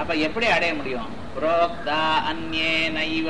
அப்ப எப்படி அடைய முடியும் புரோக்தா அந்நே நைவ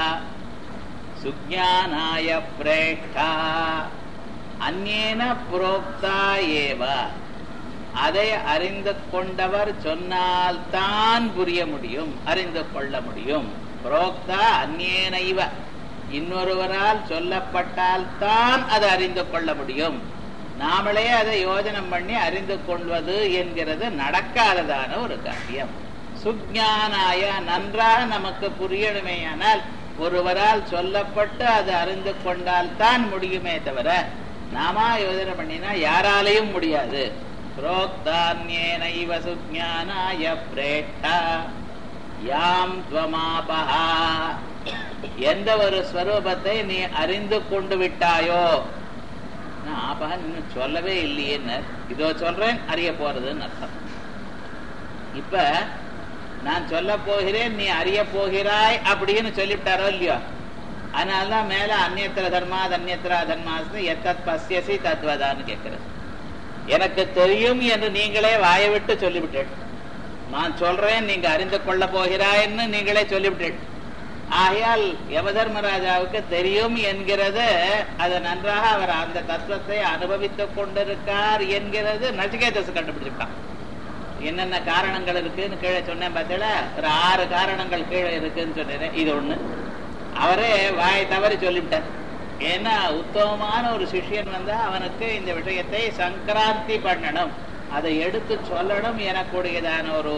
சுஜானாய பிரேஷ்டா அந்நேன புரோக்தா ஏவ அதை அறிந்து கொண்டவர் சொன்னால்தான் புரிய முடியும் அறிந்து கொள்ள முடியும் புரோக்தா அந்நேனைவ இன்னொருவரால் சொல்லப்பட்டால் தான் அதை அறிந்து கொள்ள முடியும் நாமளே அதை யோஜனம் பண்ணி அறிந்து கொள்வது என்கிறது நடக்காததான ஒரு காரியம் சுஜானாய நன்றாக நமக்கு புரியணுமேயானால் ஒருவரால் சொல்லப்பட்டு அதை அறிந்து கொண்டால் தான் முடியுமே தவிர நாமா யோஜனை பண்ணினா யாராலையும் முடியாது புரோக்தான்யேனைவ சுஜானாய பிரேட்டா யாம் துவமாபஹா எந்த ஒரு ஸ்வரூபத்தை நீ அறிந்து கொண்டு விட்டாயோ நான் ஆபகா இன்னும் சொல்லவே இல்லையேன்னு இதோ சொல்றேன் அறிய போறதுன்னு அர்த்தம் இப்ப நான் சொல்ல போகிறேன் நீ அறிய போகிறாய் அப்படின்னு சொல்லிவிட்டாரோ இல்லையோ அதனாலதான் மேல அந்நியத்திர தர்மா அந்நியத்திரா தர்மாஸ்னு எத்தத் பசியசி தத்வதான்னு கேட்கிறது எனக்கு தெரியும் என்று நீங்களே வாயை விட்டு சொல்லிவிட்டேன் நான் சொல்றேன் நீங்க அறிந்து கொள்ள போகிறாய்ன்னு நீங்களே சொல்லிவிட்டேன் ஆகையால் யமதர்மராஜாவுக்கு தெரியும் என்கிறது அது நன்றாக அவர் அந்த தத்துவத்தை அனுபவித்துக் கொண்டிருக்கார் என்கிறது நச்சிகேதஸ் கண்டுபிடிச்சிருக்கான் என்னென்ன காரணங்கள் இருக்குன்னு கீழே சொன்னேன் பார்த்தீங்களா ஒரு ஆறு காரணங்கள் கீழே இருக்குன்னு சொன்னேன் இது ஒண்ணு அவரே வாய் தவறி சொல்லிவிட்டார் ஏன்னா உத்தமமான ஒரு சிஷ்யன் வந்தா அவனுக்கு இந்த விஷயத்தை சங்கராந்தி பண்ணணும் அதை எடுத்து சொல்லணும் எனக்கூடியதான ஒரு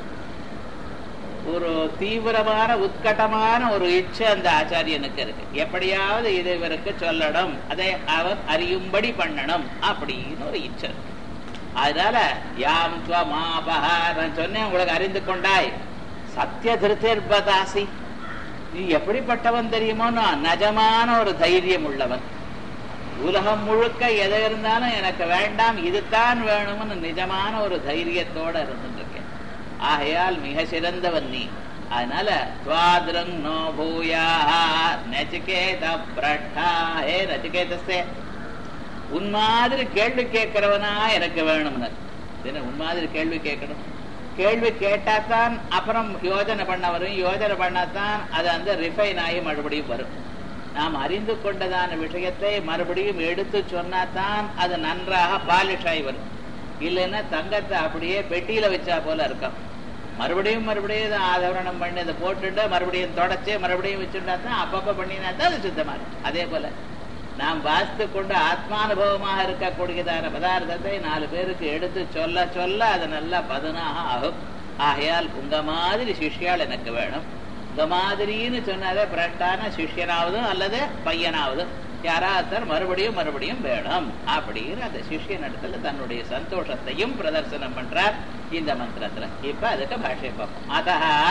ஒரு தீவிரமான உத்கட்டமான ஒரு இச்சை அந்த ஆச்சாரியனுக்கு இருக்கு எப்படியாவது இது இவருக்கு சொல்லணும் அதை அவர் அறியும்படி பண்ணணும் அப்படின்னு ஒரு இச்சை இருக்கு அதனால யாம் துவமாபஹ நான் சொன்னேன் உங்களுக்கு அறிந்து கொண்டாய் சத்திய திருத்தேர்பதாசி நீ எப்படிப்பட்டவன் தெரியுமோன்னு நஜமான ஒரு தைரியம் உள்ளவன் உலகம் முழுக்க எதை இருந்தாலும் எனக்கு வேண்டாம் இதுதான் வேணும்னு நிஜமான ஒரு தைரியத்தோட இருந்துருக்கேன் ஆகையால் மிக சிறந்தவன் நீ அதனால துவாதிரங் நோ பூயா நச்சிகேத பிரட்டா ஹே நச்சிகேதஸ்தே உன் மாதிரி கேள்வி கேட்கிறவனா எனக்கு வேணும்னு என்ன உன் மாதிரி கேள்வி கேட்கணும் கேள்வி கேட்டாதான் அப்புறம் யோஜனை பண்ண வரும் யோஜனை பண்ணாதான் அது அந்த ரிஃபைன் ஆகி மறுபடியும் வரும் நாம் அறிந்து கொண்டதான விஷயத்தை மறுபடியும் எடுத்து சொன்னாதான் அது நன்றாக பாலிஷ் ஆகி வரும் இல்லைன்னா தங்கத்தை அப்படியே பெட்டியில வச்சா போல இருக்கும் மறுபடியும் மறுபடியும் இதை ஆதரணம் பண்ணி அதை போட்டுட்டு மறுபடியும் தொடச்சு மறுபடியும் வச்சுட்டா தான் அப்பப்ப பண்ணினா தான் அது சுத்தமா இருக்கும் அதே போல நாம் வாசித்து கொண்டு ஆத்மானுபவமாக இருக்கக்கூடியதான பதார்த்தத்தை நாலு பேருக்கு எடுத்து சொல்ல சொல்ல அது நல்லா பதனாக ஆகும் ஆகையால் உங்க மாதிரி சிஷ்யால் எனக்கு வேணும் இந்த மாதிரின்னு சொன்னாலே பிரட்டான சிஷ்யனாவது அல்லது பையனாவது யாராவது மறுபடியும் மறுபடியும் வேணும் அப்படின்னு அந்த சிஷ்யன் இடத்துல தன்னுடைய சந்தோஷத்தையும் பிரதர்சனம் பண்றார் இந்த மந்திரத்துல இப்ப அதுக்கு பாஷை பார்ப்போம் அத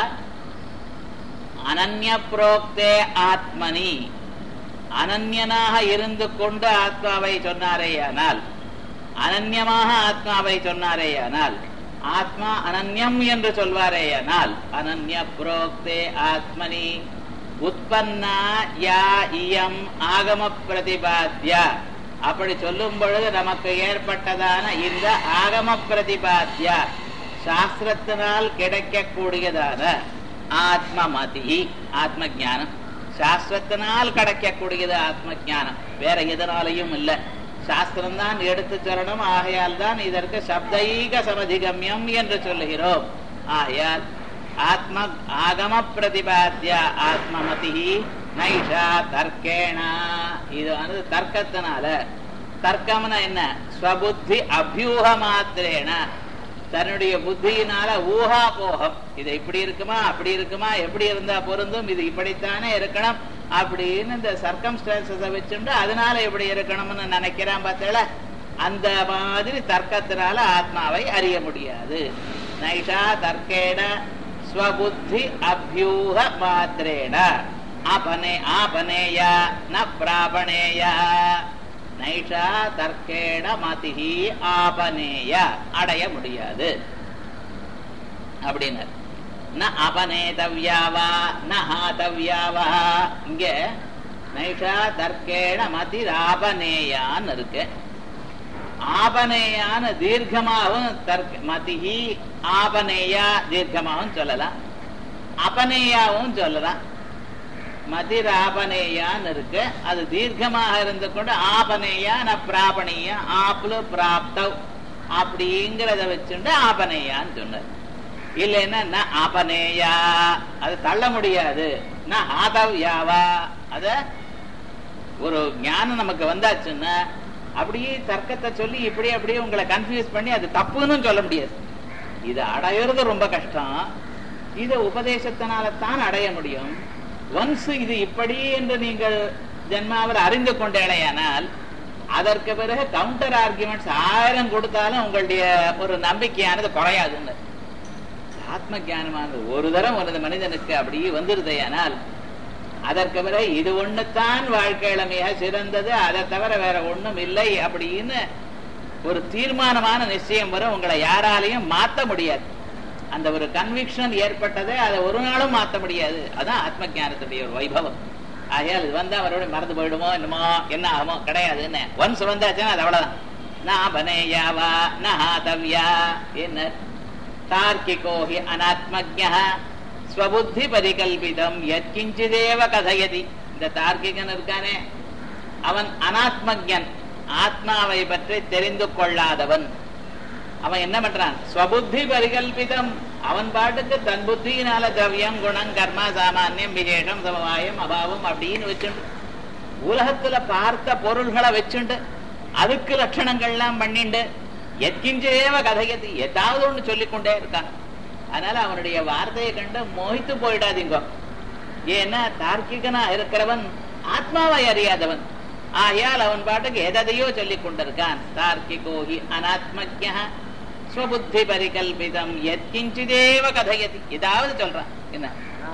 அனன்ய புரோக்தே ஆத்மனி அனன்யனாக இருந்து கொண்டு ஆத்மாவை சொன்னாரேயானால் அனன்யமாக ஆத்மாவை சொன்னாரேயானால் ஆத்மா அனன்யம் என்று சொல்வாரேயானால் அனன்ய புரோக்தே ஆத்மனி உற்பன்னா யா இயம் ஆகம பிரதிபாத்தியா அப்படி சொல்லும் பொழுது நமக்கு ஏற்பட்டதான இந்த ஆகம பிரதிபாத்தியா சாஸ்திரத்தினால் கிடைக்கக்கூடியதான ஆத்மமதி ஆத்ம ஜானம் சாஸ்திரத்தினால் கிடைக்கக்கூடியது ஆத்ம ஜானம் வேற எதனாலையும் இல்லை சாஸ்திரம் தான் எடுத்து சொல்லணும் ஆகையால் தான் இதற்கு சப்தைக சமதிகமியம் என்று சொல்லுகிறோம் ஆகையால் ஆத்ம ஆகம பிரதிபாத்திய ஆத்மமதி நைஷா தர்க்கேணா இது வந்து தர்க்கத்தினால தர்க்கம்னா என்ன ஸ்வபுத்தி அபியூக மாத்திரேன தன்னுடைய புத்தியினால ஊகா போகம் இது இப்படி இருக்குமா அப்படி இருக்குமா எப்படி இருந்தா பொருந்தும் இது இப்படித்தானே இருக்கணும் அப்படின்னு இந்த சர்க்கம்ஸ்டான்சஸ வச்சுட்டு அதனால எப்படி இருக்கணும்னு நினைக்கிறான் பார்த்தல அந்த மாதிரி தர்க்கத்தினால ஆத்மாவை அறிய முடியாது நைஷா தர்க்கேட ஸ்வபுத்தி அபியூக மாத்திரேன ஆபனே ஆபனேய ந பிராபணேய நைஷா தர்க்கேட மதிஹி ஆபனேய அடைய முடியாது அப்படின்னார் ந அபநேதவ்யாவா ந ஹாதவ்யாவா இங்க நைஷா தர்க்கேட மதி ஆபனேயான்னு இருக்கு ஆபனேயான தீர்க்கமாகவும் தர்க்க மதிஹி ஆபனேயா தீர்க்கமாகவும் சொல்லலாம் அபனேயாவும் சொல்லலாம் மதிர் ஆபனேயான்னு இருக்கு அது தீர்க்கமாக இருந்து கொண்டு ஆபனேயா ந பிராபணியா ஆப்லு பிராப்தவ் அப்படிங்கிறத வச்சுட்டு ஆபனேயான்னு சொன்னார் இல்லைன்னா ந ஆபனேயா அது தள்ள முடியாது ந ஆதவ்யாவா அத ஒரு ஞானம் நமக்கு வந்தாச்சுன்னா அப்படியே தர்க்கத்தை சொல்லி இப்படி அப்படியே உங்களை கன்ஃபியூஸ் பண்ணி அது தப்புன்னு சொல்ல முடியாது இது அடையிறது ரொம்ப கஷ்டம் இதை உபதேசத்தினால தான் அடைய முடியும் ஒன்ஸ் இது இப்படி என்று நீங்கள் ஜென்மாவில் அறிந்து கொண்டேனையானால் அதற்கு பிறகு கவுண்டர் ஆர்குமெண்ட்ஸ் ஆயிரம் கொடுத்தாலும் உங்களுடைய ஒரு நம்பிக்கையானது குறையாதுன்னு ஆத்ம ஞானமானது ஒரு தரம் ஒரு மனிதனுக்கு அப்படி வந்துருதையானால் அதற்கு பிறகு இது ஒண்ணுத்தான் வாழ்க்கையில மிக சிறந்தது அதை தவிர வேற ஒண்ணும் இல்லை அப்படின்னு ஒரு தீர்மானமான நிச்சயம் வரும் உங்களை யாராலையும் மாத்த முடியாது அந்த ஒரு கன்விக்ஷன் ஏற்பட்டதை அதை ஒரு நாளும் மாத்த முடியாது அதான் ஆத்ம ஞானத்துடைய ஒரு வைபவம் ஆகையால் இது வந்தா அவரோட மறந்து போயிடுமோ என்னமோ என்ன ஆகுமோ கிடையாதுன்னு ஒன்ஸ் வந்தாச்சுன்னா அது அவ்வளவுதான் நான் பனேயாவா நஹாதவ்யா என்ன தார்க்கிகோ ஹி அனாத்மஜ ஸ்வபுத்தி பரிகல்பிதம் எத்கிஞ்சிதேவ கதையதி இந்த தார்க்கிகன் இருக்கானே அவன் அனாத்மஜன் ஆத்மாவை பற்றி தெரிந்து கொள்ளாதவன் அவன் என்ன பண்றான் ஸ்வபுத்தி பரிகல்பிதம் அவன் பாட்டுக்கு தன் புத்தியினால திரவியம் குணம் கர்மா சாமானியம் விசேஷம் சமவாயம் அபாவம் அப்படின்னு வச்சுண்டு உலகத்துல பார்த்த பொருள்களை வச்சுண்டு அதுக்கு லட்சணங்கள்லாம் பண்ணிண்டு எத்கிஞ்சேவ கதையது ஏதாவது ஒண்ணு சொல்லிக்கொண்டே இருக்கான் அதனால அவனுடைய வார்த்தையை கண்டு மோகித்து போயிடாதீங்க ஏன்னா தார்க்கிகனா இருக்கிறவன் ஆத்மாவை அறியாதவன் ஆகையால் அவன் பாட்டுக்கு எதையோ சொல்லிக் கொண்டிருக்கான் தார்க்கிகோஹி அனாத்மஜ ஸ்வபுத்தி பரிகல்பிதம் எத்கிஞ்சிதேவ கதையதி ஏதாவது சொல்றான் என்ன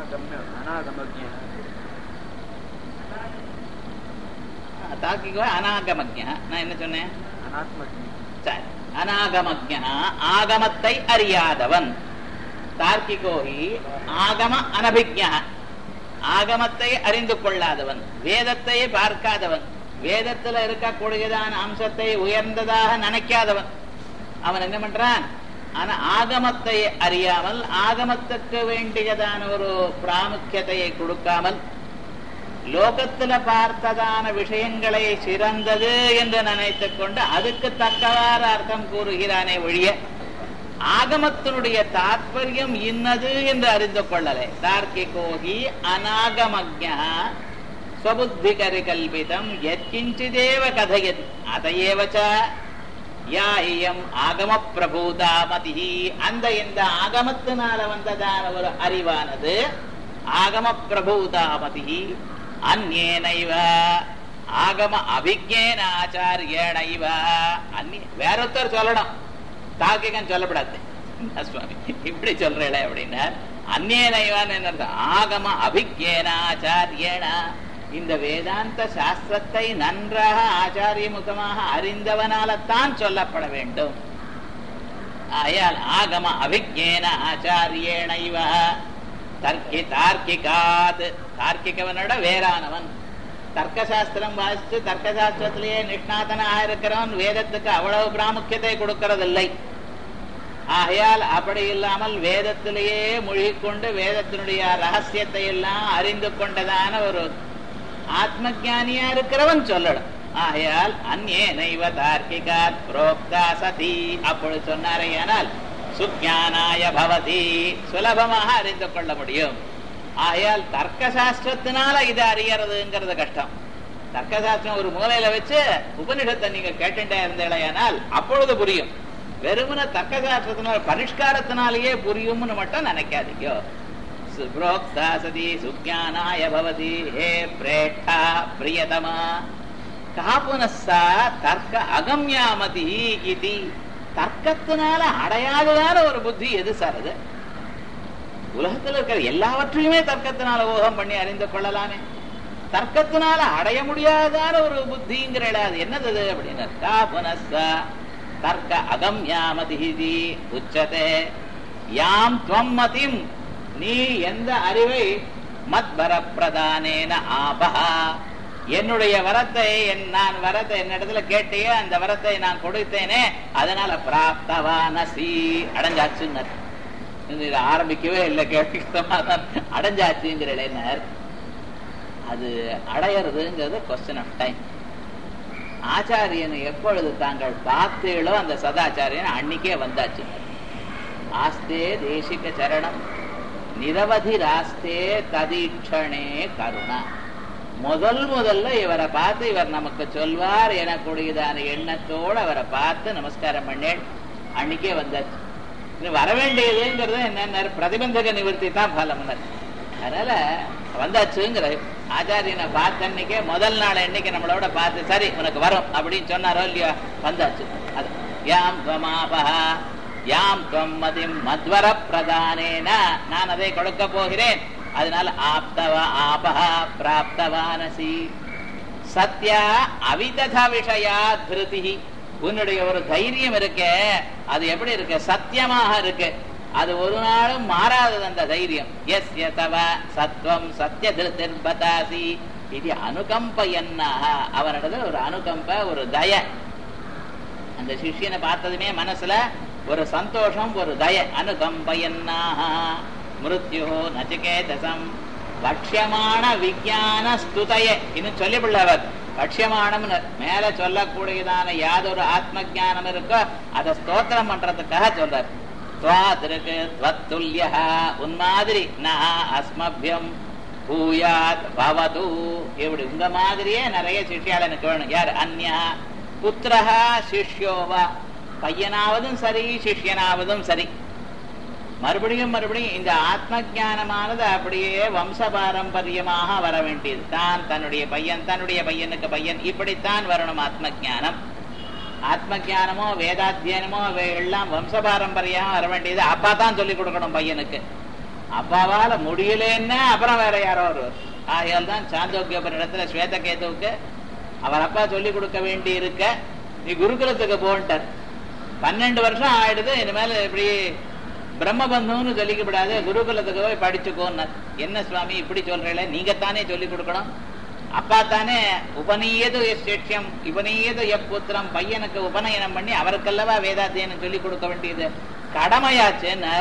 தார்க்கிகோ அனாகமஜ நான் என்ன சொன்னேன் சரி அனாகமஜ ஆகமத்தை அறியாதவன் தார்க்கிகோஹி ஆகம அனபிஜ ஆகமத்தை அறிந்து கொள்ளாதவன் வேதத்தை பார்க்காதவன் வேதத்துல இருக்கக்கூடியதான அம்சத்தை உயர்ந்ததாக நினைக்காதவன் அவன் என்ன பண்றான் ஆனா ஆகமத்தை அறியாமல் ஆகமத்துக்கு வேண்டியதான ஒரு பிராமுக்கியத்தையை கொடுக்காமல் லோகத்துல பார்த்ததான விஷயங்களை சிறந்தது என்று நினைத்துக் கொண்டு அதுக்கு தக்கவாறு அர்த்தம் கூறுகிறானே ஒழிய ஆகமத்தினுடைய தாற்பயம் இன்னது என்று அறிந்து கொள்ளலை தார்க்கிகோகி அநாகமஜா ஸ்வபுத்திகரி கல்பிதம் எத்கிஞ்சிதேவ கதையது அதையேவ யா இயம் ஆகம பிரபூதா மதி அந்த இந்த ஆகமத்தினால வந்ததான ஒரு அறிவானது ஆகம பிரபூதா மதி அந்நேனைவ ஆகம அபிஜேன ஆச்சாரியனைவ அந்நிய வேறொருத்தர் சொல்லணும் தாக்கிகன் சொல்லப்படாது சுவாமி இப்படி சொல்றேன் அப்படின்னா அந்நேனைவான் என்ன ஆகம அபிஜேனாச்சாரியனா இந்த வேதாந்த சாஸ்திரத்தை நன்றாக ஆச்சாரிய முகமாக அறிந்தவனால்தான் சொல்லப்பட வேண்டும் ஆயால் ஆகம அபிஜேன ஆச்சாரியேனைவ தர்க்கி தார்க்கிகாத் தார்க்கிகவனோட வேறானவன் தர்க்கசாஸ்திரம் வாசித்து தர்க்கசாஸ்திரத்திலேயே நிஷ்ணாதனாக இருக்கிறவன் வேதத்துக்கு அவ்வளவு பிராமுக்கியத்தை கொடுக்கறதில்லை ஆகையால் அப்படி இல்லாமல் வேதத்திலேயே மூழ்கிக்கொண்டு வேதத்தினுடைய ரகசியத்தை எல்லாம் அறிந்து கொண்டதான ஒரு ஆத்ம ஜானியா இருக்கிறவன் சொல்லணும் ஆகையால் அந்நே நைவ தார்க்கிகாத் புரோக்தா சதி அப்பொழுது சொன்னாரே ஆனால் சுஜானாய பவதி சுலபமாக அறிந்து கொள்ள முடியும் ஆகையால் தர்க்க சாஸ்திரத்தினால இது அறியறதுங்கிறது கஷ்டம் தர்க்க சாஸ்திரம் ஒரு மூலையில வச்சு உபனிஷத்தை நீங்க கேட்டுட்டே இருந்தேனால் அப்பொழுது புரியும் வெறுமன தர்க்க சாஸ்திரத்தினால பரிஷ்காரத்தினாலேயே புரியும்னு மட்டும் நினைக்காதீங்க புரோக்தா சதி சுஜானாய பவதி ஹே பிரேட்டா பிரியதமா காப்புனஸ்ஸா தர்க்க அகம்யாமதி இது தர்க்கத்தினால அடையாததான ஒரு புத்தி எது சார் அது உலகத்துல இருக்கிற எல்லாவற்றையுமே தர்க்கத்தினால ஊகம் பண்ணி அறிந்து கொள்ளலாமே தர்க்கத்தினால அடைய முடியாதான ஒரு புத்திங்கிற அது என்னது அது அப்படின்னு காப்புனஸ்ஸா தர்க்க அகம்யாமதி உச்சதே யாம் துவம் மதிம் நீ எந்த அறிவை மத்பர பிரதானேன ஆபஹா என்னுடைய வரத்தை என் நான் வரத்தை என்னிடத்துல கேட்டியே அந்த வரத்தை நான் கொடுத்தேனே அதனால பிராப்தவானசி அடைஞ்சாச்சுன்னார் இது ஆரம்பிக்கவே இல்லை கேட்க அடைஞ்சாச்சுங்கிற இளைஞர் அது அடையிறதுங்கிறது கொஸ்டின் ஆஃப் டைம் ஆச்சாரியனை எப்பொழுது தாங்கள் பார்த்தீங்களோ அந்த சதாச்சாரியன் அன்னைக்கே வந்தாச்சு ஆஸ்தே தேசிக சரணம் நிரவதி ராஸ்தே ததீட்சணே கருணா முதல் முதல்ல இவரை பார்த்து இவர் நமக்கு சொல்வார் எனக்கூடியதான எண்ணத்தோடு அவரை பார்த்து நமஸ்காரம் பண்ணேன் அன்னைக்கே வந்தாச்சு இது வர வேண்டியதுங்கிறது என்ன பிரதிபந்தக நிவர்த்தி தான் பலம் அதனால வந்தாச்சுங்கிற ஆச்சாரியனை பார்த்த அன்னைக்கே முதல் நாள் என்னைக்கு நம்மளோட பார்த்து சரி உனக்கு வரும் அப்படின்னு சொன்னாரோ இல்லையா வந்தாச்சு அது யாம் துவமாபஹா யாம் துவம் மதிம் மத்வர பிரதானேன நான் அதை கொடுக்க போகிறேன் அதனால ஆப்தவா ஆபஹா பிராப்தவானசி சத்யா அவிதத விஷயா திருதி உன்னுடைய ஒரு தைரியம் இருக்கே அது எப்படி இருக்கு சத்தியமாக இருக்கு அது ஒரு நாளும் மாறாதது அந்த தைரியம் எஸ் தவ சத்வம் சத்திய திருத்திர்பதாசி இது அனுகம்ப என்ன அவனிடத்துல ஒரு அனுகம்ப ஒரு தய அந்த சிஷியனை பார்த்ததுமே மனசுல ஒரு சந்தோஷம் ஒரு தய அனுகம்ப என்ன மிருத்யோ நச்சிகேதசம் பக்ஷமான விஜயான ஸ்துதய இன்னும் சொல்லிவிடவர் பட்சியமானம்னு மேல சொல்லக்கூடியதான யாதொரு ஆத்ம ஜானம் இருக்கோ அதை ஸ்தோத்திரம் பண்றதுக்காக சொல்றார் துவாதிருக்கு துவத்துல்யா உன் மாதிரி நான் அஸ்மபியம் பூயாத் பவது இப்படி உங்க மாதிரியே நிறைய சிஷ்யால் எனக்கு வேணும் யார் அந்யா புத்திரஹா சிஷ்யோவா பையனாவதும் சரி சிஷ்யனாவதும் சரி மறுபடியும் மறுபடியும் இந்த ஆத்ம ஜானமானது அப்படியே வம்ச பாரம்பரியமாக வர வேண்டியது தான் தன்னுடைய பையன் தன்னுடைய பையனுக்கு பையன் இப்படித்தான் வரணும் ஆத்ம ஜானம் ஆத்ம ஜானமோ வேதாத்தியனமோ எல்லாம் வம்ச பாரம்பரியம் வர வேண்டியது அப்பா தான் சொல்லிக் கொடுக்கணும் பையனுக்கு அப்பாவால முடியலன்னா அப்புறம் வேற யாரோ ஒருவர் ஆகையால் தான் சாந்தோக்கியோபனிடத்துல ஸ்வேதகேதுவுக்கு அவர் அப்பா சொல்லி கொடுக்க வேண்டி இருக்க நீ குருகுலத்துக்கு போன்ட்டார் பன்னெண்டு வருஷம் ஆயிடுது இனிமேல் இப்படி பிரம்மபந்துன்னு சொல்லிக்கப்படாது குருகுலத்துக்கு போய் படிச்சுக்கோன்னு என்ன சுவாமி இப்படி சொல்றீங்களே நீங்க தானே சொல்லி கொடுக்கணும் அப்பா தானே உபநீயது சிஷ்யம் உபநீயது எப்புத்திரம் பையனுக்கு உபநயனம் பண்ணி அவருக்கல்லவா வேதாத்தியனம் சொல்லி கொடுக்க வேண்டியது கடமையாச்சுன்னு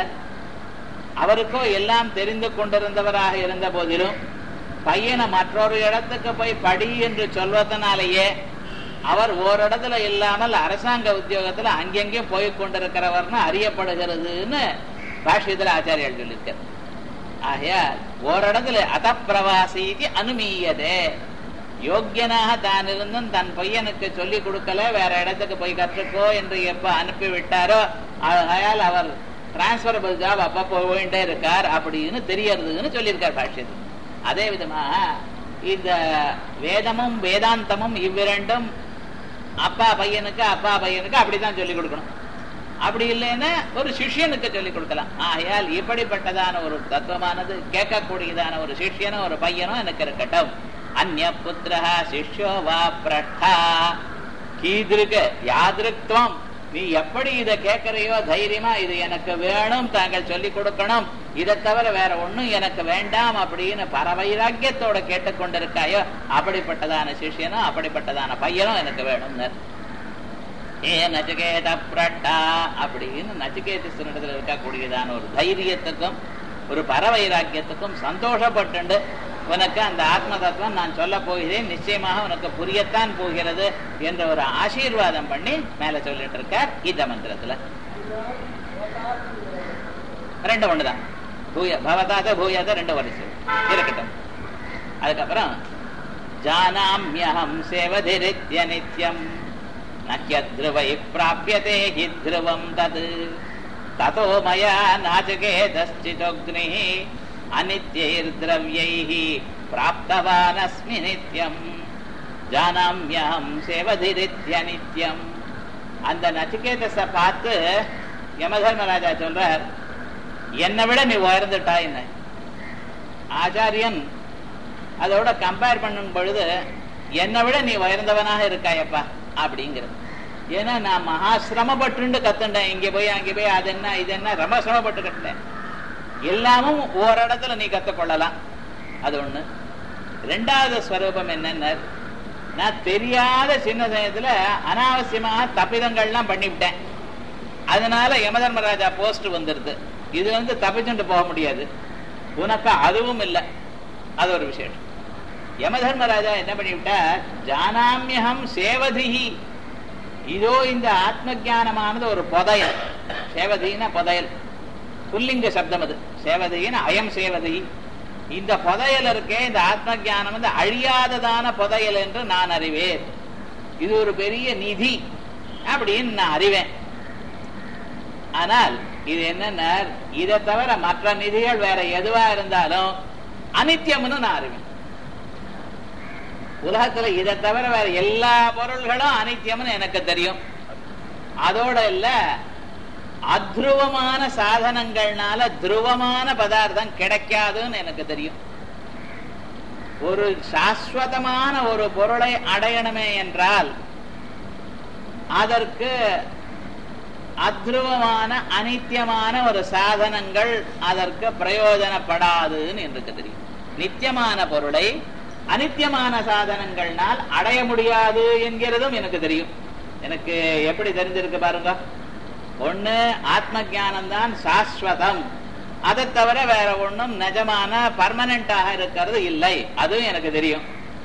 அவருக்கோ எல்லாம் தெரிந்து கொண்டிருந்தவராக இருந்த போதிலும் பையனை மற்றொரு இடத்துக்கு போய் படி என்று சொல்வதனாலேயே அவர் ஓரிடத்துல இல்லாமல் அரசாங்க உத்தியோகத்துல அங்கெங்கேயும் போய் கொண்டிருக்கிறவர்னு அறியப்படுகிறதுன்னு பாஷ்யத்துல ஆச்சாரியர்கள் சொல்லியிருக்கார் ஆகையால் ஓரிடத்துல அதப்பிரவாசிக்கு அனுமீயதே யோக்கியனாக தான் இருந்தும் தன் பையனுக்கு சொல்லி கொடுக்கல வேற இடத்துக்கு போய் கற்றுக்கோ என்று எப்ப அனுப்பி விட்டாரோ ஆகையால் அவர் டிரான்ஸ்பரபிள் ஜாப் அப்பப்போ போயிட்டே இருக்கார் அப்படின்னு தெரியறதுன்னு சொல்லியிருக்கார் பாஷ்யத்தில் அதே விதமாக இந்த வேதமும் வேதாந்தமும் இவ்விரண்டும் அப்பா பையனுக்கு அப்பா பையனுக்கு அப்படித்தான் சொல்லிக் கொடுக்கணும் அப்படி இல்லைன்னா ஒரு சிஷ்யனுக்கு சொல்லிக் கொடுக்கலாம் ஆகையால் இப்படிப்பட்டதான ஒரு தத்துவமானது கேட்கக்கூடியதான ஒரு சிஷ்யனும் ஒரு பையனும் எனக்கு இருக்கட்டும் அந்நிய புத்திரா சிஷ்யோ வா பிரட்டா கீதிருக்கு யாதிருக்துவம் நீ எப்படி இதை கேட்கறையோ தைரியமா இது எனக்கு வேணும் தாங்கள் சொல்லி கொடுக்கணும் இதை தவிர வேற ஒண்ணும் எனக்கு வேண்டாம் அப்படின்னு பரவைராக்கியத்தோட கேட்டுக்கொண்டிருக்காயோ அப்படிப்பட்டதான சிஷியனும் அப்படிப்பட்டதான பையனும் எனக்கு வேணும்னு ஏ நச்சிகேத பிரட்டா அப்படின்னு நச்சிகேதத்தினிடத்துல இருக்கக்கூடியதான ஒரு தைரியத்துக்கும் ஒரு பரவைராக்கியத்துக்கும் சந்தோஷப்பட்டு உனக்கு அந்த ஆத்ம தத்துவம் நான் சொல்ல போகிறேன் நிச்சயமாக உனக்கு புரியத்தான் போகிறது என்ற ஒரு ஆசீர்வாதம் பண்ணி மேல சொல்லிட்டு இருக்கார் இந்த மந்திரத்துல ரெண்டு ஒண்ணுதான் பூய பவதாத பூயாத ரெண்டு வருஷம் இருக்கட்டும் அதுக்கப்புறம் ஜானாமியகம் சேவதிரித்ய நித்யம் நக்கியத்ருவை பிராபியதே ஹி த்ருவம் தது ததோ மயா நாச்சகேதஸ்சிதோக்னி அனித்யைர்திரவியைः பிராப்தவானஸ்மி நித்யம் ஜானாமியம் சேவதிரித்ய நித்யம் அந்த நச்சிகேதஸ பார்த்து யமதர்மராஜா சொல்றார் என்னை விட நீ உயர்ந்துட்டாயின்னு ஆச்சாரியன் அதோட கம்பேர் பண்ணும் பொழுது என்னை விட நீ உயர்ந்தவனாக இருக்காயப்பா அப்படிங்கிறது ஏன்னா நான் மகா சிரமப்பட்டு கத்துண்டேன் இங்க போய் அங்க போய் அது என்ன இது என்ன ரொம்ப சிரமப்பட்டு கட்டுட்டேன் எல்லாமும் ஓரிடத்துல நீ கத்துக்கொள்ளலாம் அது ஒண்ணு ரெண்டாவது ஸ்வரூபம் என்னன்னா நான் தெரியாத சின்ன சமயத்துல அனாவசியமாக தப்பிதங்கள்லாம் பண்ணிவிட்டேன் அதனால யமதர்மராஜா போஸ்ட் வந்துருது இது வந்து தப்பிச்சுட்டு போக முடியாது உனக்கு அதுவும் இல்லை அது ஒரு விசேஷம் யமதர்மராஜா என்ன பண்ணிவிட்டார் ஜானாமியகம் சேவதிஹி இதோ இந்த ஆத்ம ஞானமானது ஒரு புதையல் சேவதினா புதையல் புல்லிங்க சப்தம் அது சேவதின்னு அயம் சேவதி இந்த புதையல் இருக்கே இந்த ஆத்ம ஞானம் வந்து அழியாததான புதையல் என்று நான் அறிவேன் இது ஒரு பெரிய நிதி அப்படின்னு நான் அறிவேன் ஆனால் இது என்னன்னா இதை தவிர மற்ற நிதிகள் வேற எதுவா இருந்தாலும் அனித்தியம்னு நான் அறிவேன் உலகத்துல இதை தவிர வேற எல்லா பொருள்களும் அனித்தியம்னு எனக்கு தெரியும் அதோட இல்ல அத்ருவமான சாதனங்கள்னால துருவமான பதார்த்தம் கிடைக்காதுன்னு எனக்கு தெரியும் ஒரு சாஸ்வதமான ஒரு பொருளை அடையணுமே என்றால் அதற்கு அத்ருவமான அனித்தியமான ஒரு சாதனங்கள் அதற்கு பிரயோஜனப்படாதுன்னு எனக்கு தெரியும் நித்தியமான பொருளை அனித்தியமான சாதனங்கள்னால் அடைய முடியாது என்கிறதும் எனக்கு தெரியும் எனக்கு எப்படி தெரிஞ்சிருக்கு பாருங்க ஒண்ணு ஆத்ம ஞானம் தான் சாஸ்வதம் அதை தவிர வேற ஒண்ணும் நிஜமான பர்மனண்டாக இருக்கிறது இல்லை அதுவும் எனக்கு தெரியும்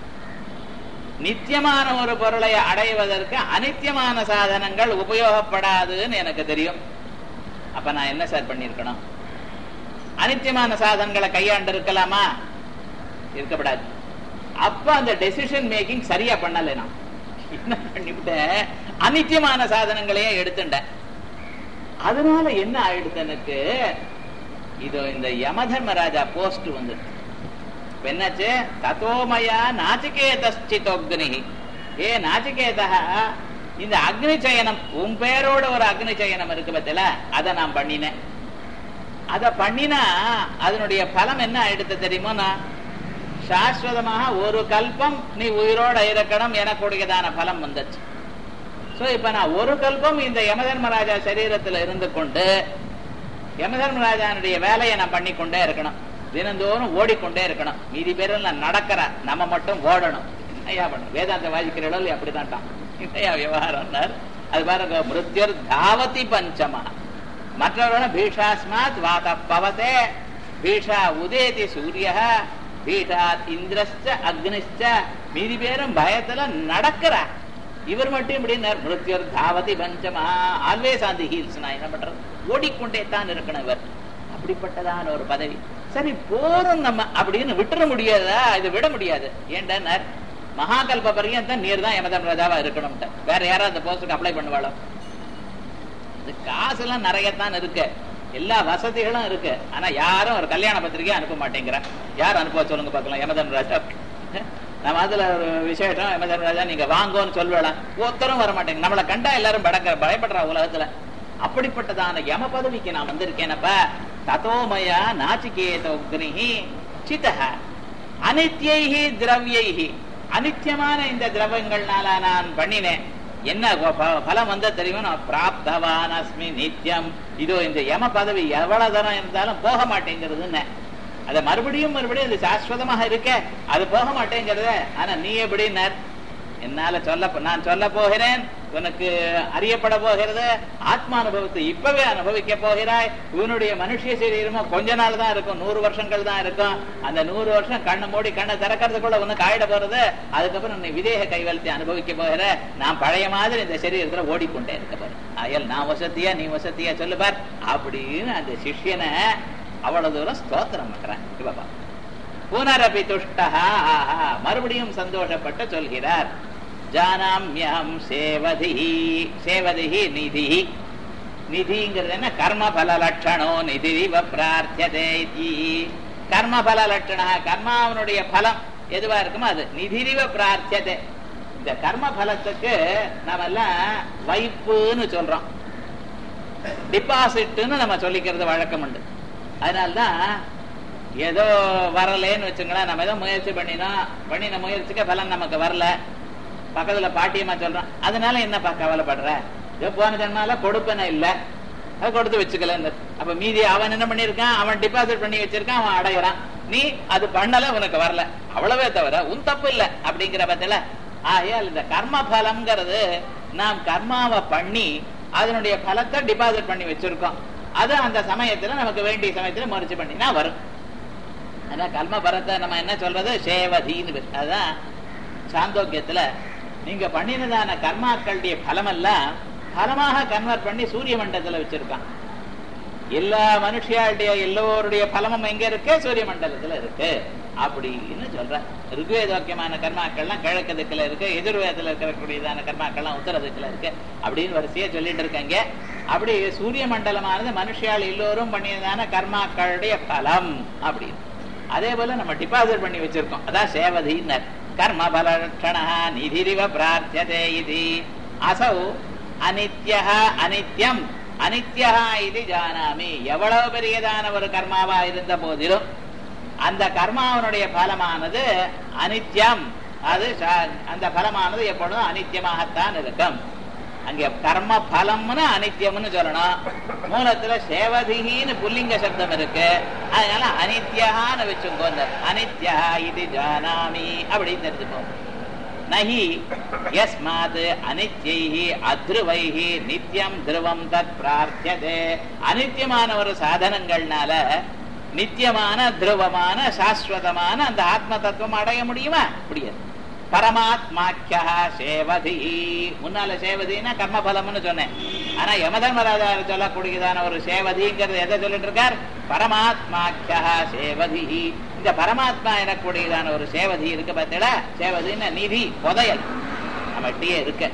நித்தியமான ஒரு பொருளை அடைவதற்கு அனித்தியமான சாதனங்கள் உபயோகப்படாதுன்னு எனக்கு தெரியும் அப்ப நான் என்ன சார் பண்ணிருக்கணும் அனித்தியமான சாதனங்களை கையாண்டு இருக்கலாமா இருக்கப்படாது அப்ப அந்த டெசிஷன் மேக்கிங் சரியா பண்ணல நான் என்ன பண்ணிவிட்டேன் அனித்தியமான சாதனங்களையே எடுத்துட்டேன் அதனால என்ன ஆயிடுது எனக்கு இதோ இந்த யமதர்மராஜா போஸ்ட் வந்து என்னாச்சு தத்தோமயா நாச்சிகேதஸ்சிதோக்னி ஏ நாச்சிகேதா இந்த அக்னி சயனம் உன் பேரோட ஒரு அக்னி சயனம் இருக்கு பத்தில அதை நான் பண்ணினேன் அத பண்ணினா அதனுடைய பலம் என்ன ஆயிடுத்து தெரியுமோனா சாஸ்வதமாக ஒரு கல்பம் நீ உயிரோட இருக்கணும் எனக்கூடியதான பலம் வந்துச்சு சோ இப்ப நான் ஒரு கல்பம் இந்த யமதர்மராஜா சரீரத்துல இருந்து கொண்டு யமதர்மராஜானுடைய வேலையை நான் பண்ணிக்கொண்டே இருக்கணும் தினந்தோறும் ஓடிக்கொண்டே இருக்கணும் மீதி பேரில் நான் நடக்கிற நம்ம மட்டும் ஓடணும் ஐயா பண்ணும் வேதாந்த வாசிக்கிற அளவு அப்படிதான்ட்டான் இல்லையா விவகாரம்னார் அது பாருங்க மிருத்யர் தாவதி பஞ்சமா மற்றவர்களும் பீஷாஸ்மாத் வாத பவதே பீஷா உதேதி சூரிய பீஷாத் இந்திரஸ்ட அக்னிஷ்ட மீதி பேரும் பயத்துல நடக்கிறா இவர் மட்டும் இப்படின்னார் மிருத்யர் தாவதி பஞ்சமா ஆல்வேஸ் ஆன் தி ஹீல்ஸ் நான் என்ன பண்றது ஓடிக்கொண்டே தான் இருக்கணும் இவர் அப்படிப்பட்டதான ஒரு பதவி சரி போறோம் நம்ம அப்படின்னு விட்டுற முடியாதா இதை விட முடியாது ஏன்டார் மகாகல்ப பரியந்தம் நீர் தான் யமதம் ராஜாவா இருக்கணும்ட்ட வேற யாராவது அந்த போஸ்டுக்கு அப்ளை பண்ணுவாளோ இது காசு எல்லாம் நிறையத்தான் இருக்கு எல்லா வசதிகளும் இருக்கு ஆனா யாரும் ஒரு கல்யாண பத்திரிகை அனுப்ப மாட்டேங்கிற யார் அனுப்ப சொல்லுங்க பார்க்கலாம் யமதம் ராஜா நம்ம அதுல ஒரு விசேஷம் யமதம் ராஜா நீங்க வாங்கோன்னு சொல்லுவலாம் ஒருத்தரும் வர மாட்டேங்க நம்மளை கண்டா எல்லாரும் படக்க பயப்படுறா உலகத்துல அப்படிப்பட்டதான யம பதவிக்கு நான் வந்திருக்கேனப்ப ததோமயா நாச்சிகேதோக்னிஹி சிதஹ அனித்யைஹி திரவியைஹி அனித்தியமான இந்த திரவங்கள்னால நான் பண்ணினேன் என்ன பலம் வந்த தெரியுமா நான் பிராப்தவான் அஸ்மி நித்தியம் இதோ இந்த யம பதவி எவ்வளவு தரம் இருந்தாலும் போக மாட்டேங்கிறதுன்னு அத மறுபடியும் மறுபடியும் அது சாஸ்வதமாக இருக்க அது போக மாட்டேங்கிறத ஆனா நீ எப்படின்னார் என்னால சொல்ல நான் சொல்ல போகிறேன் உனக்கு அறியப்பட போகிறது ஆத்மானுபவத்தை இப்பவே அனுபவிக்க போகிறாய் உன்னுடைய மனுஷிய சரீரமும் கொஞ்ச நாள் தான் இருக்கும் நூறு வருஷங்கள் தான் இருக்கும் அந்த நூறு வருஷம் கண்ணை மூடி கண்ணை திறக்கிறதுக்குள்ள உனக்கு ஆயிட போறது அதுக்கப்புறம் நீ விதேக கைவலத்தை அனுபவிக்க போகிற நான் பழைய மாதிரி இந்த சரீரத்துல ஓடிக்கொண்டே இருக்க போறேன் அயல் நான் வசதியா நீ வசதியா சொல்லு பார் அப்படின்னு அந்த சிஷ்யனை அவ்வளவு தூரம் ஸ்தோத்திரம் பண்றேன் இவப்பா புனரபி துஷ்டா மறுபடியும் சந்தோஷப்பட்டு சொல்கிறார் ஜானாமியம் சேவதி சேவதி நிதி நிதிங்கிறது என்ன கர்மபல லட்சணோ நிதி பிரார்த்தியதே கர்மபல லட்சண கர்மாவனுடைய பலம் எதுவா இருக்குமோ அது நிதிரிவ பிரார்த்தியதே இந்த கர்ம பலத்துக்கு நம்ம எல்லாம் வைப்புன்னு சொல்றோம் டிபாசிட்னு நம்ம சொல்லிக்கிறது வழக்கம் உண்டு அதனால்தான் ஏதோ வரலேன்னு வச்சுங்களேன் நம்ம ஏதோ முயற்சி பண்ணினோம் பண்ணின முயற்சிக்கு பலன் நமக்கு வரல பக்கத்துல பாட்டியம்மா சொல்றோம் அதனால என்னப்பா கவலைப்படுற ஏதோ போன ஜென்மால கொடுப்பன இல்ல அது கொடுத்து வச்சுக்கல அப்ப மீதி அவன் என்ன பண்ணிருக்கான் அவன் டிபாசிட் பண்ணி வச்சிருக்கான் அவன் அடையிறான் நீ அது பண்ணல உனக்கு வரல அவ்வளவே தவிர உன் தப்பு இல்ல அப்படிங்கிற பத்தில ஆகையால் இந்த கர்ம பலம்ங்கிறது நாம் கர்மாவை பண்ணி அதனுடைய பலத்தை டிபாசிட் பண்ணி வச்சிருக்கோம் அது அந்த சமயத்துல நமக்கு வேண்டிய சமயத்துல முயற்சி பண்ணினா வரும் ஆனா கர்ம பலத்தை நம்ம என்ன சொல்றது சேவதின்னு பேர். அதுதான் சாந்தோக்கியத்துல நீங்க பண்ணினதான கர்மாக்களுடைய பலமெல்லாம் பலமாக கன்வெர்ட் பண்ணி சூரிய மண்டலத்துல வச்சிருக்கான் எல்லா மனுஷியாளுடைய எல்லோருடைய பலமும் எங்க இருக்கு சூரிய மண்டலத்துல இருக்கு அப்படின்னு சொல்ற ருக்வேதோக்கியமான கர்மாக்கள்லாம் கிழக்கு திக்குல இருக்கு எதிர்வேதத்துல இருக்கக்கூடியதான கர்மாக்கள்லாம் உத்தர திக்குல இருக்கு அப்படின்னு வரிசையா சொல்லிட்டு இருக்காங்க அப்படி சூரிய மண்டலமானது மனுஷியால் எல்லோரும் பண்ணியதான கர்மாக்களுடைய பலம் அப்படின்னு அதே போல நம்ம டிபாசிட் பண்ணி வச்சிருக்கோம் அதான் சேவதின்னர் கர்ம பலட்சணா நிதிரிவ பிரார்த்தியதே இது அசௌ அனித்யா அனித்யம் அனித்யா இது ஜானாமி எவ்வளவு பெரியதான ஒரு கர்மாவா இருந்த போதிலும் அந்த கர்மாவனுடைய பலமானது அனித்யம் அது சா- அந்த பலமானது எப்பொழுதும் அனித்தியமாகத்தான் இருக்கும் அங்க கர்ம பலம்னு அனித்தியம்னு சொல்லணும் மூலத்துல சேவதிகின்னு புல்லிங்க சப்தம் இருக்கு அதனால அனித்யான்னு வச்சுக்கோ இந்த அனித்யா இது ஜானாமி அப்படின்னு தெரிஞ்சுக்கோ நஹி யஸ்மாத் அனித்யைஹி அத்ருவைஹி நித்யம் துருவம் தத் பிரார்த்தியதே அனித்தியமான ஒரு சாதனங்கள்னால நித்தியமான துருவமான சாஸ்வதமான அந்த ஆத்ம தத்துவம் அடைய முடியுமா முடியாது பரமாத்மாக்கியா சேவதி முன்னால சேவதினா கர்மபலம்னு சொன்னேன் ஆனா யமதர்மராஜார் சொல்லக்கூடியதான ஒரு சேவதிங்கிறது எதை சொல்லிட்டு இருக்கார் பரமாத்மாக்கியா சேவதி இந்த பரமாத்மா எனக்கூடியதான ஒரு சேவதி இருக்கு பார்த்தீங்களா சேவதின்னா நிதி புதையல் நம்மகிட்டயே இருக்கு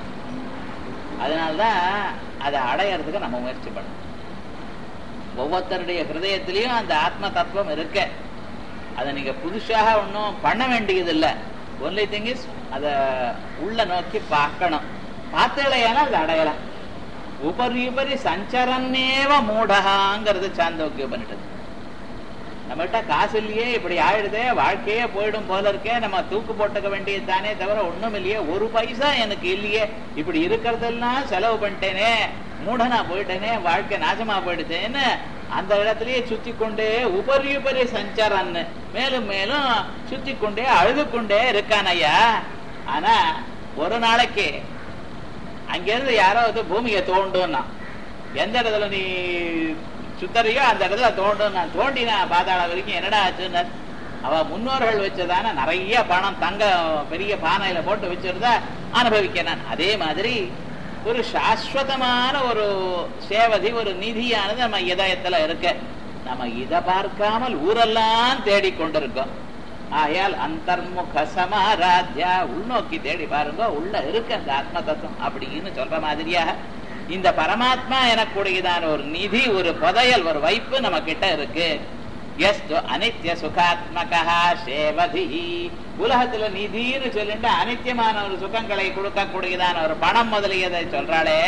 அதனால்தான் அதை அடையறதுக்கு நம்ம முயற்சி பண்ணணும் ஒவ்வொருத்தருடைய ஹிருதயத்திலையும் அந்த ஆத்ம தத்துவம் இருக்கு அதை நீங்க புதுசாக ஒன்றும் பண்ண வேண்டியது இல்லை ஒன்லி திங் இஸ் அதை உள்ள நோக்கி பார்க்கணும் பார்த்தலையானா அதை அடையலாம் உபரி உபரி சஞ்சரன்னேவ மூடகாங்கிறது சாந்தோக்கியம் பண்ணிட்டது நம்மகிட்ட காசு இல்லையே இப்படி ஆயிடுதே வாழ்க்கையே போயிடும் போல இருக்கே நம்ம தூக்கு போட்டுக்க வேண்டியது தானே தவிர ஒண்ணும் இல்லையே ஒரு பைசா எனக்கு இல்லையே இப்படி இருக்கிறதெல்லாம் செலவு பண்ணிட்டேனே மூடனா போயிட்டேனே வாழ்க்கை நாசமா போயிடுச்சேன்னு அந்த இடத்துலயே சுத்தி கொண்டே உபரி உபரி சஞ்சாரன்னு மேலும் மேலும் சுத்தி கொண்டே அழுது கொண்டே இருக்கான் ஐயா ஆனா ஒரு நாளைக்கு அங்கிருந்து யாரோ வந்து பூமியை தோண்டுன்னா எந்த இடத்துல நீ சுத்தறியோ அந்த இடத்துல தோண்டும் நான் தோண்டினா பாதாள வரைக்கும் என்னடா ஆச்சுன்னு அவ முன்னோர்கள் வச்சதான நிறைய பணம் தங்க பெரிய பானையில போட்டு வச்சிருந்தா அனுபவிக்கிறேன் அதே மாதிரி ஒரு சாஸ்வதமான ஒரு சேவதி ஒரு நிதியானது நம்ம இதயத்துல இருக்கு நம்ம இதை பார்க்காமல் ஊரெல்லாம் தேடிக்கொண்டிருக்கோம் ஆகையால் அந்தர்முக சமாராத்யா உள்நோக்கி தேடி பாருங்க உள்ள இருக்கு அந்த ஆத்ம தத்துவம் அப்படின்னு சொல்ற மாதிரியாக இந்த பரமாத்மா எனக்கூடியதான ஒரு நிதி ஒரு புதையல் ஒரு வைப்பு நம்ம கிட்ட இருக்கு எஸ்து அனித்ய சுகாத்மகா சேவதி உலகத்துல நிதின்னு சொல்லிட்டு அனித்தியமான ஒரு சுகங்களை கொடுக்கக்கூடியதான ஒரு பணம் முதலியதை சொல்றாளே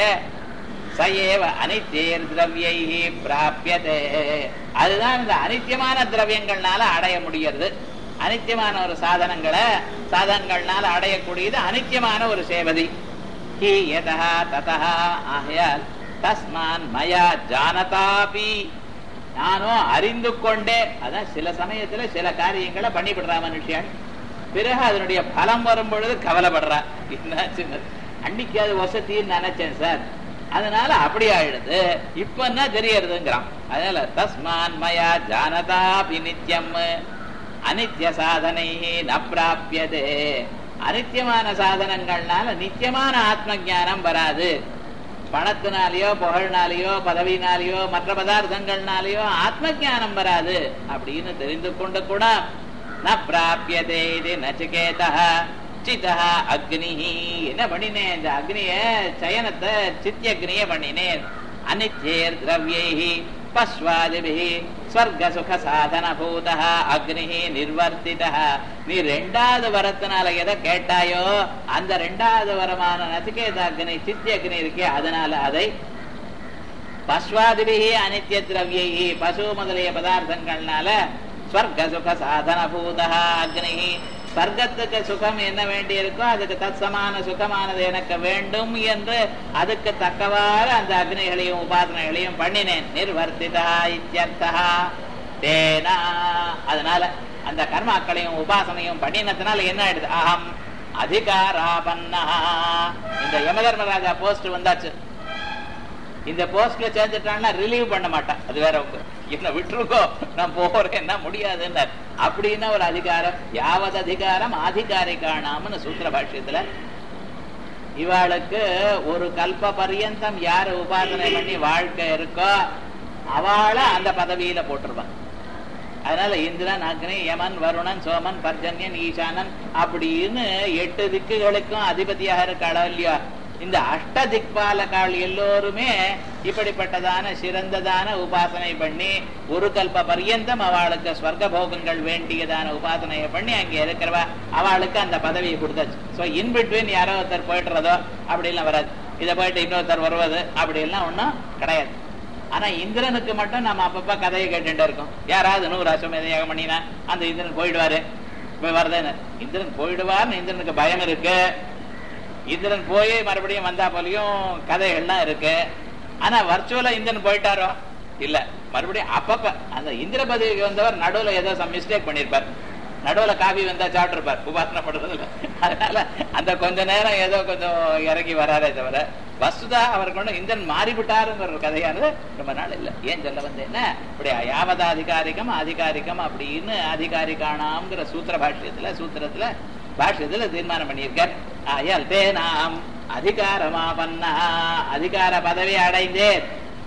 சயேவ அனித்தியர் திரவியை பிராபியதே அதுதான் இந்த அனித்தியமான திரவியங்கள்னால அடைய முடியறது அனித்தியமான ஒரு சாதனங்களை சாதனங்கள்னால அடையக்கூடியது அனித்தியமான ஒரு சேவதி ஹி யதா ததா ஆகையால் தஸ்மான் மயா ஜானதாபி நானும் அறிந்து கொண்டே அதான் சில சமயத்துல சில காரியங்களை பண்ணிவிடுறா மனுஷியாள் பிறகு அதனுடைய பலம் வரும் பொழுது கவலைப்படுறா என்னாச்சுன்னு அன்னைக்கு அது வசதின்னு நினைச்சேன் சார் அதனால அப்படி ஆயிடுது இப்ப என்ன தெரியறதுங்கிறான் அதனால தஸ்மான் மயா ஜானதாபி நித்யம் அனித்ய சாதனை ந பிராபியதே அனித்தியமான சாதனங்கள்னால நித்தியமான ஆத்ம ஞானம் வராது பணத்தினாலேயோ புகழ்னாலேயோ பதவினாலேயோ மற்ற பதார்த்தங்கள்னாலேயோ ஆத்ம ஞானம் வராது அப்படின்னு தெரிந்து கொண்டு கூட ந பிராபியதே இது நச்சிகேதா சிதா அக்னி என்ன பண்ணினேன் இந்த அக்னிய சயனத்தை சித்தியக்னிய பண்ணினேன் அனித்யேர் திரவியை பஸ்வாதிபிஹி ஸ்வர்க சுக சாதன பூத அக்னி நிர்வர்த்தித நீ ரெண்டாவது வரத்தினால எதை கேட்டாயோ அந்த ரெண்டாவது வரமான நச்சிகேத அக்னி சித்தி அக்னி இருக்கே அதனால அதை பஸ்வாதிபிஹி அனித்ய திரவியை பசு முதலிய பதார்த்தங்கள்னால ஸ்வர்க சுக சாதன பூத அக்னி ஸ்வர்க்கத்துக்கு சுகம் என்ன வேண்டி இருக்கோ அதுக்கு தத்சமான சுகமானது எனக்கு வேண்டும் என்று அதுக்கு தக்கவாறு அந்த அக்னிகளையும் உபாசனைகளையும் பண்ணினேன் நிர்வர்த்திதா இத்தியர்த்தா தேனா அதனால அந்த கர்மாக்களையும் உபாசனையும் பண்ணினதுனால என்ன ஆயிடுது அகம் அதிகாராபன்னா இந்த யமதர்மராஜா போஸ்ட் வந்தாச்சு இந்த போஸ்ட்ல சேர்ந்துட்டான்னா ரிலீவ் பண்ண மாட்டான் அது வேற உங்க என்ன விட்டுருக்கோ நான் போறேன்னா முடியாதுன்னு அப்படின்னா ஒரு அதிகாரம் யாவது அதிகாரம் ஆதிகாரிகானாம்னு சூத்திர பாஷ்யத்துல இவாளுக்கு ஒரு கல்ப பரியந்தம் யாரு உபாசனை பண்ணி வாழ்க்கை இருக்கோ அவளை அந்த பதவியில போட்டுருவான் அதனால இந்திரன் அக்னி யமன் வருணன் சோமன் பர்ஜன்யன் ஈசானன் அப்படின்னு எட்டு திக்குகளுக்கும் அதிபதியாக இருக்காளோ இல்லையா இந்த அஷ்ட திக்பாலகாள் எல்லோருமே இப்படிப்பட்டதான சிறந்ததான உபாசனை பண்ணி ஒரு கல்ப பர்யந்தம் அவளுக்கு ஸ்வர்க போகங்கள் வேண்டியதான உபாசனையை பண்ணி அங்க இருக்கிறவா அவளுக்கு அந்த பதவியை கொடுத்தாச்சு ஸோ இன்பிட்வீன் யாரோ ஒருத்தர் போயிட்டுறதோ அப்படிலாம் வராது இதை போயிட்டு இன்னொருத்தர் வருவது அப்படிலாம் ஒன்றும் கிடையாது ஆனா இந்திரனுக்கு மட்டும் நம்ம அப்பப்ப கதையை கேட்டுட்டு இருக்கோம் யாராவது நூறு அஸ்வமேத யாகம் பண்ணினா அந்த இந்திரன் போயிடுவாரு இப்ப வருதுன்னு இந்திரன் போயிடுவார்னு இந்திரனுக்கு பயம் இருக்கு இந்திரன் போய் மறுபடியும் வந்தா போலயும் கதைகள்லாம் இருக்கு ஆனா வர்ச்சுவலா இந்திரன் போயிட்டாரோ இல்ல மறுபடியும் அப்பப்ப அந்த இந்திர பதவிக்கு வந்தவர் நடுவுல ஏதோ சம் மிஸ்டேக் பண்ணிருப்பார் நடுவுல காபி வந்தா சாப்பிட்டுருப்பார் உபாசனை பண்றதுல அதனால அந்த கொஞ்ச நேரம் ஏதோ கொஞ்சம் இறங்கி வராரே தவிர வசுதா அவருக்கு ஒண்ணு இந்திரன் மாறிவிட்டாருங்கிற ஒரு கதையானது ரொம்ப நாள் இல்ல ஏன் சொல்ல வந்தேன்னா இப்படி யாவத அதிகாரிகம் அதிகாரிகம் அப்படின்னு அதிகாரிகானாம்ங்கிற சூத்திர பாஷ்யத்துல சூத்திரத்துல பாஷ்யத்துல தீர்மானம் பண்ணியிருக்கார் ஆயால் தே நாம் அதிகாரமா பண்ணா அதிகார பதவி அடைந்தேன்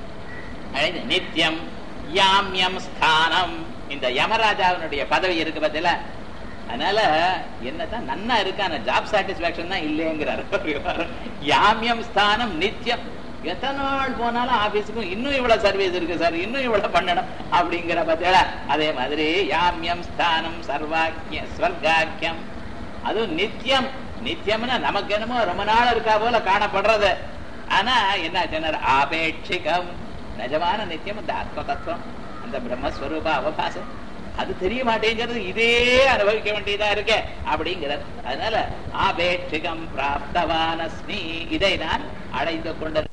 அடைந்து நித்தியம் யாம்யம் ஸ்தானம் இந்த யமராஜாவினுடைய பதவி இருக்கு பத்தில அதனால என்னதான் நன்னா இருக்கான ஜாப் சாட்டிஸ்பாக்சன் தான் இல்லைங்கிறாரு யாமியம் ஸ்தானம் நித்தியம் எத்தனை நாள் போனாலும் ஆபீஸுக்கும் இன்னும் இவ்வளவு சர்வீஸ் இருக்கு சார் இன்னும் இவ்வளவு பண்ணணும் அப்படிங்கிற பத்தில அதே மாதிரி யாமியம் ஸ்தானம் சர்வாக்கிய ஸ்வர்காக்கியம் அதுவும் நித்தியம் நித்தியம்னா நமக்கு என்னமோ ரொம்ப நாள் இருக்கா போல காணப்படுறது ஆனா என்ன சொன்னார் ஆபேட்சிகம் நிஜமான நித்தியம் அந்த ஆத்ம தத்துவம் அந்த பிரம்மஸ்வரூப அவகாசம் அது தெரிய மாட்டேங்கிறது இதே அனுபவிக்க வேண்டியதா இருக்க அப்படிங்கிறது அதனால ஆபேட்சிகம் பிராப்தவானஸ்மி இதை நான் அடைந்து கொண்ட